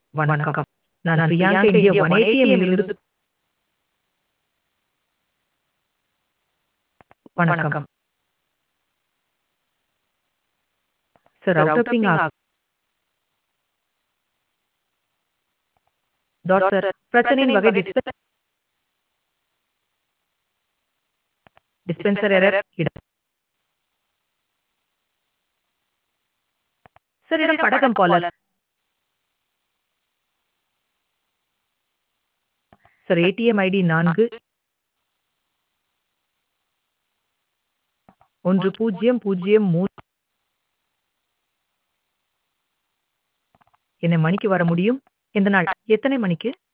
வணக்கம் நான் Priyanka India one இலிருந்து வணக்கம் சார் அவுட் பிங் டாட் சார் பிரச்சனையின் வகை டிஸ்பெ டிஸ்பென்சர் எரர் இடம் சார் இடம் படகம் போல சார் ஏடிஎம் ஐடி நான்கு ஒன்று பூஜ்ஜியம் பூஜ்ஜியம் மூணு என்ன மணிக்கு வர முடியும் எந்த நாள் எத்தனை மணிக்கு